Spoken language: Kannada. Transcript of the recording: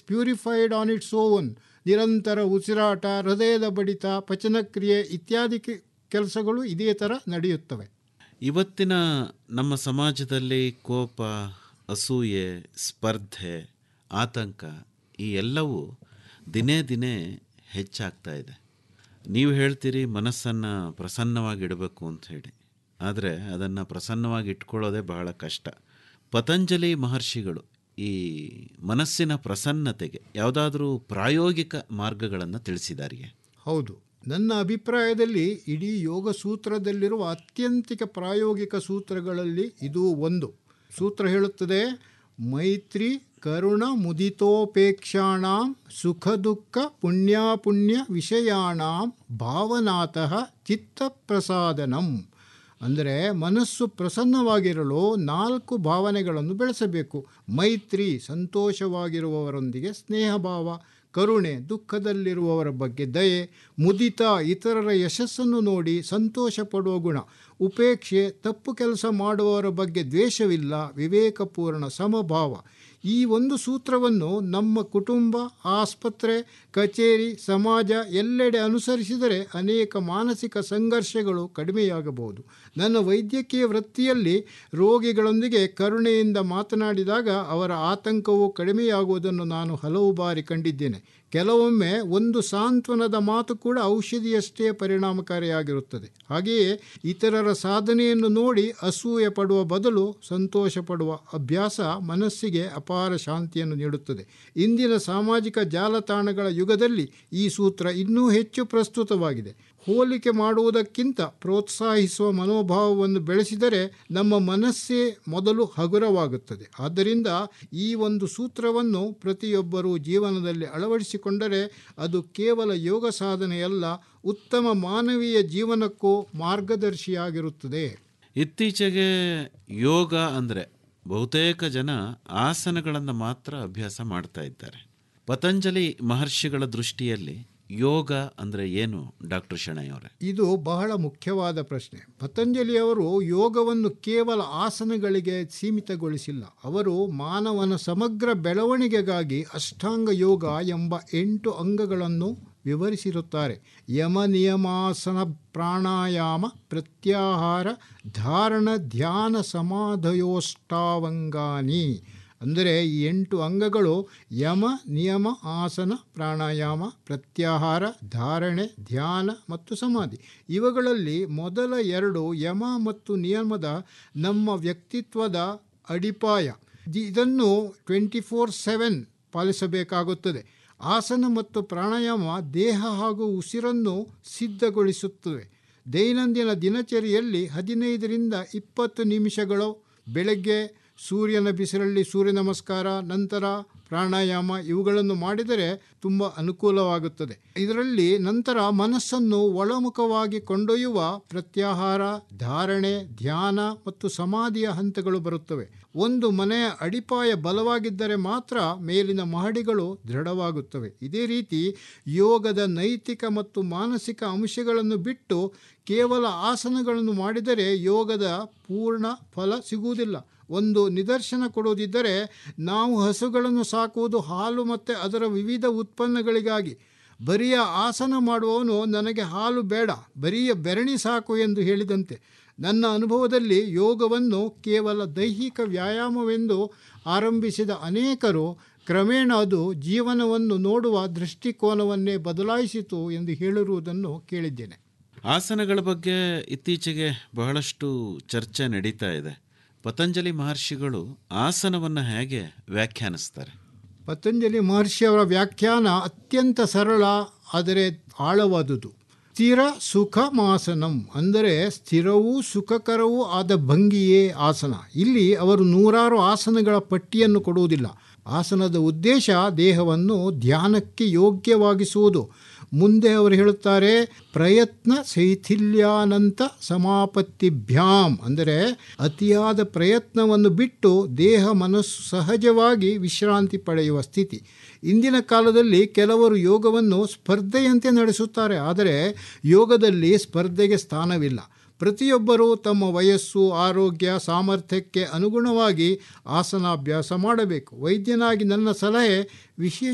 ಪ್ಯೂರಿಫೈಡ್ ಆನ್ ಇಟ್ಸ್ ಓನ್ ನಿರಂತರ ಉಸಿರಾಟ ಹೃದಯದ ಬಡಿತ ಪಚನಕ್ರಿಯೆ ಇತ್ಯಾದಿ ಕೆ- ಕೆಲಸಗಳು ಇದೇ ಥರ ನಡೆಯುತ್ತವೆ ಇವತ್ತಿನ ನಮ್ಮ ಸಮಾಜದಲ್ಲಿ ಕೋಪ ಅಸೂಯೆ ಸ್ಪರ್ಧೆ ಆತಂಕ ಈ ಎಲ್ಲವೂ ದಿನೇ ದಿನೇ ಹೆಚ್ಚಾಗ್ತಾ ಇದೆ ನೀವು ಹೇಳ್ತೀರಿ ಮನಸ್ಸನ್ನು ಪ್ರಸನ್ನವಾಗಿಡಬೇಕು ಅಂತ ಹೇಳಿ ಆದರೆ ಅದನ್ನು ಪ್ರಸನ್ನವಾಗಿ ಇಟ್ಕೊಳ್ಳೋದೇ ಬಹಳ ಕಷ್ಟ ಪತಂಜಲಿ ಮಹರ್ಷಿಗಳು ಈ ಮನಸ್ಸಿನ ಪ್ರಸನ್ನತೆಗೆ ಯಾವುದಾದ್ರೂ ಪ್ರಾಯೋಗಿಕ ಮಾರ್ಗಗಳನ್ನು ತಿಳಿಸಿದಾರಿಯೇ ಹೌದು ನನ್ನ ಅಭಿಪ್ರಾಯದಲ್ಲಿ ಇಡೀ ಯೋಗ ಸೂತ್ರದಲ್ಲಿರುವ ಅತ್ಯಂತಿಕ ಪ್ರಾಯೋಗಿಕ ಸೂತ್ರಗಳಲ್ಲಿ ಇದು ಒಂದು ಸೂತ್ರ ಹೇಳುತ್ತದೆ ಮೈತ್ರಿ ಕರುಣ ಮುದಿತೋಪೇಕ್ಷಾಣಾಂ ಸುಖ ದುಃಖ ಪುಣ್ಯಾಪುಣ್ಯ ವಿಷಯಾಣಾಂ ಭಾವನಾತಃ ಚಿತ್ತಪ್ರಸಾದನಂ ಅಂದರೆ ಮನಸ್ಸು ಪ್ರಸನ್ನವಾಗಿರಲು ನಾಲ್ಕು ಭಾವನೆಗಳನ್ನು ಬೆಳೆಸಬೇಕು ಮೈತ್ರಿ ಸಂತೋಷವಾಗಿರುವವರೊಂದಿಗೆ ಸ್ನೇಹಭಾವ ಕರುಣೆ ದುಃಖದಲ್ಲಿರುವವರ ಬಗ್ಗೆ ದಯೆ ಮುದಿತ ಇತರರ ಯಶಸ್ಸನ್ನು ನೋಡಿ ಸಂತೋಷ ಪಡುವ ಗುಣ ಉಪೇಕ್ಷೆ ತಪ್ಪು ಕೆಲಸ ಮಾಡುವವರ ಬಗ್ಗೆ ದ್ವೇಷವಿಲ್ಲ ವಿವೇಕಪೂರ್ಣ ಸಮಭಾವ ಈ ಒಂದು ಸೂತ್ರವನ್ನು ನಮ್ಮ ಕುಟುಂಬ ಆಸ್ಪತ್ರೆ ಕಚೇರಿ ಸಮಾಜ ಎಲ್ಲೆಡೆ ಅನುಸರಿಸಿದರೆ ಅನೇಕ ಮಾನಸಿಕ ಸಂಘರ್ಷಗಳು ಕಡಿಮೆಯಾಗಬಹುದು ನನ್ನ ವೈದ್ಯಕೀಯ ವೃತ್ತಿಯಲ್ಲಿ ರೋಗಿಗಳೊಂದಿಗೆ ಕರುಣೆಯಿಂದ ಮಾತನಾಡಿದಾಗ ಅವರ ಆತಂಕವು ಕಡಿಮೆಯಾಗುವುದನ್ನು ನಾನು ಹಲವು ಬಾರಿ ಕಂಡಿದ್ದೇನೆ ಕೆಲವೊಮ್ಮೆ ಒಂದು ಸಾಂತ್ವನದ ಮಾತು ಕೂಡ ಔಷಧಿಯಷ್ಟೇ ಪರಿಣಾಮಕಾರಿಯಾಗಿರುತ್ತದೆ ಹಾಗೆಯೇ ಇತರರ ಸಾಧನೆಯನ್ನು ನೋಡಿ ಅಸೂಯೆ ಪಡುವ ಬದಲು ಸಂತೋಷ ಪಡುವ ಅಭ್ಯಾಸ ಮನಸ್ಸಿಗೆ ಅಪಾರ ಶಾಂತಿಯನ್ನು ನೀಡುತ್ತದೆ ಇಂದಿನ ಸಾಮಾಜಿಕ ಜಾಲತಾಣಗಳ ಯುಗದಲ್ಲಿ ಈ ಸೂತ್ರ ಇನ್ನೂ ಹೆಚ್ಚು ಪ್ರಸ್ತುತವಾಗಿದೆ ಹೋಲಿಕೆ ಮಾಡುವುದಕ್ಕಿಂತ ಪ್ರೋತ್ಸಾಹಿಸುವ ಮನೋಭಾವವನ್ನು ಬೆಳೆಸಿದರೆ ನಮ್ಮ ಮನಸ್ಸೇ ಮೊದಲು ಹಗುರವಾಗುತ್ತದೆ ಆದ್ದರಿಂದ ಈ ಒಂದು ಸೂತ್ರವನ್ನು ಪ್ರತಿಯೊಬ್ಬರೂ ಜೀವನದಲ್ಲಿ ಅಳವಡಿಸಿಕೊಂಡರೆ ಅದು ಕೇವಲ ಯೋಗ ಸಾಧನೆಯಲ್ಲ ಉತ್ತಮ ಮಾನವೀಯ ಜೀವನಕ್ಕೂ ಮಾರ್ಗದರ್ಶಿಯಾಗಿರುತ್ತದೆ ಇತ್ತೀಚೆಗೆ ಯೋಗ ಅಂದರೆ ಬಹುತೇಕ ಜನ ಆಸನಗಳನ್ನು ಮಾತ್ರ ಅಭ್ಯಾಸ ಮಾಡ್ತಾ ಇದ್ದಾರೆ ಪತಂಜಲಿ ಮಹರ್ಷಿಗಳ ದೃಷ್ಟಿಯಲ್ಲಿ ಯೋಗ ಅಂದರೆ ಏನು ಡಾಕ್ಟರ್ ಶೆಣೈ ಅವರೇ ಇದು ಬಹಳ ಮುಖ್ಯವಾದ ಪ್ರಶ್ನೆ ಪತಂಜಲಿಯವರು ಯೋಗವನ್ನು ಕೇವಲ ಆಸನಗಳಿಗೆ ಸೀಮಿತಗೊಳಿಸಿಲ್ಲ ಅವರು ಮಾನವನ ಸಮಗ್ರ ಬೆಳವಣಿಗೆಗಾಗಿ ಅಷ್ಟಾಂಗ ಯೋಗ ಎಂಬ ಎಂಟು ಅಂಗಗಳನ್ನು ವಿವರಿಸಿರುತ್ತಾರೆ ಯಮ ನಿಯಮಾಸನ ಪ್ರಾಣಾಯಾಮ ಪ್ರತ್ಯಾಹಾರ ಧಾರಣ ಧ್ಯಾನ ಸಮಾಧಯೋಷ್ಟಾವಂಗಾನಿ ಅಂದರೆ ಈ ಎಂಟು ಅಂಗಗಳು ಯಮ ನಿಯಮ ಆಸನ ಪ್ರಾಣಾಯಾಮ ಪ್ರತ್ಯಾಹಾರ ಧಾರಣೆ ಧ್ಯಾನ ಮತ್ತು ಸಮಾಧಿ ಇವುಗಳಲ್ಲಿ ಮೊದಲ ಎರಡು ಯಮ ಮತ್ತು ನಿಯಮದ ನಮ್ಮ ವ್ಯಕ್ತಿತ್ವದ ಅಡಿಪಾಯ ದಿ- ಇದನ್ನು ಟ್ವೆಂಟಿ ಫೋರ್ ಸೆವೆನ್ ಪಾಲಿಸಬೇಕಾಗುತ್ತದೆ ಆಸನ ಮತ್ತು ಪ್ರಾಣಾಯಾಮ ದೇಹ ಹಾಗೂ ಉಸಿರನ್ನು ಸಿದ್ಧಗೊಳಿಸುತ್ತವೆ ದೈನಂದಿನ ದಿನಚರಿಯಲ್ಲಿ ಹದಿನೈದರಿಂದ ಇಪ್ಪತ್ತು ನಿಮಿಷಗಳು ಬೆಳಗ್ಗೆ ಸೂರ್ಯನ ಬಿಸಿಲಲ್ಲಿ ಸೂರ್ಯ ನಮಸ್ಕಾರ ನಂತರ ಪ್ರಾಣಾಯಾಮ ಇವುಗಳನ್ನು ಮಾಡಿದರೆ ತುಂಬ ಅನುಕೂಲವಾಗುತ್ತದೆ ಇದರಲ್ಲಿ ನಂತರ ಮನಸ್ಸನ್ನು ಒಳಮುಖವಾಗಿ ಕೊಂಡೊಯ್ಯುವ ಪ್ರತ್ಯಾಹಾರ ಧಾರಣೆ ಧ್ಯಾನ ಮತ್ತು ಸಮಾಧಿಯ ಹಂತಗಳು ಬರುತ್ತವೆ ಒಂದು ಮನೆಯ ಅಡಿಪಾಯ ಬಲವಾಗಿದ್ದರೆ ಮಾತ್ರ ಮೇಲಿನ ಮಹಡಿಗಳು ದೃಢವಾಗುತ್ತವೆ ಇದೇ ರೀತಿ ಯೋಗದ ನೈತಿಕ ಮತ್ತು ಮಾನಸಿಕ ಅಂಶಗಳನ್ನು ಬಿಟ್ಟು ಕೇವಲ ಆಸನಗಳನ್ನು ಮಾಡಿದರೆ ಯೋಗದ ಪೂರ್ಣ ಫಲ ಸಿಗುವುದಿಲ್ಲ ಒಂದು ನಿದರ್ಶನ ಕೊಡುವುದಿದ್ದರೆ ನಾವು ಹಸುಗಳನ್ನು ಸಾಕುವುದು ಹಾಲು ಮತ್ತು ಅದರ ವಿವಿಧ ಉತ್ಪನ್ನಗಳಿಗಾಗಿ ಬರಿಯ ಆಸನ ಮಾಡುವವನು ನನಗೆ ಹಾಲು ಬೇಡ ಬರಿಯ ಬೆರಣಿ ಸಾಕು ಎಂದು ಹೇಳಿದಂತೆ ನನ್ನ ಅನುಭವದಲ್ಲಿ ಯೋಗವನ್ನು ಕೇವಲ ದೈಹಿಕ ವ್ಯಾಯಾಮವೆಂದು ಆರಂಭಿಸಿದ ಅನೇಕರು ಕ್ರಮೇಣ ಅದು ಜೀವನವನ್ನು ನೋಡುವ ದೃಷ್ಟಿಕೋನವನ್ನೇ ಬದಲಾಯಿಸಿತು ಎಂದು ಹೇಳಿರುವುದನ್ನು ಕೇಳಿದ್ದೇನೆ ಆಸನಗಳ ಬಗ್ಗೆ ಇತ್ತೀಚೆಗೆ ಬಹಳಷ್ಟು ಚರ್ಚೆ ನಡೀತಾ ಇದೆ ಪತಂಜಲಿ ಮಹರ್ಷಿಗಳು ಆಸನವನ್ನು ಹೇಗೆ ವ್ಯಾಖ್ಯಾನಿಸ್ತಾರೆ ಪತಂಜಲಿ ಮಹರ್ಷಿಯವರ ವ್ಯಾಖ್ಯಾನ ಅತ್ಯಂತ ಸರಳ ಆದರೆ ಆಳವಾದುದು ಸ್ಥಿರ ಸುಖ ಮಾಸನಂ ಅಂದರೆ ಸ್ಥಿರವೂ ಸುಖಕರವೂ ಆದ ಭಂಗಿಯೇ ಆಸನ ಇಲ್ಲಿ ಅವರು ನೂರಾರು ಆಸನಗಳ ಪಟ್ಟಿಯನ್ನು ಕೊಡುವುದಿಲ್ಲ ಆಸನದ ಉದ್ದೇಶ ದೇಹವನ್ನು ಧ್ಯಾನಕ್ಕೆ ಯೋಗ್ಯವಾಗಿಸುವುದು ಮುಂದೆ ಅವರು ಹೇಳುತ್ತಾರೆ ಪ್ರಯತ್ನ ಶೈಥಿಲ್ಯಾನಂತ ಸಮಾಪತ್ತಿಭ್ಯಾಂ ಅಂದರೆ ಅತಿಯಾದ ಪ್ರಯತ್ನವನ್ನು ಬಿಟ್ಟು ದೇಹ ಮನಸ್ಸು ಸಹಜವಾಗಿ ವಿಶ್ರಾಂತಿ ಪಡೆಯುವ ಸ್ಥಿತಿ ಇಂದಿನ ಕಾಲದಲ್ಲಿ ಕೆಲವರು ಯೋಗವನ್ನು ಸ್ಪರ್ಧೆಯಂತೆ ನಡೆಸುತ್ತಾರೆ ಆದರೆ ಯೋಗದಲ್ಲಿ ಸ್ಪರ್ಧೆಗೆ ಸ್ಥಾನವಿಲ್ಲ ಪ್ರತಿಯೊಬ್ಬರೂ ತಮ್ಮ ವಯಸ್ಸು ಆರೋಗ್ಯ ಸಾಮರ್ಥ್ಯಕ್ಕೆ ಅನುಗುಣವಾಗಿ ಆಸನಾಭ್ಯಾಸ ಮಾಡಬೇಕು ವೈದ್ಯನಾಗಿ ನನ್ನ ಸಲಹೆ ವಿಶೇಷ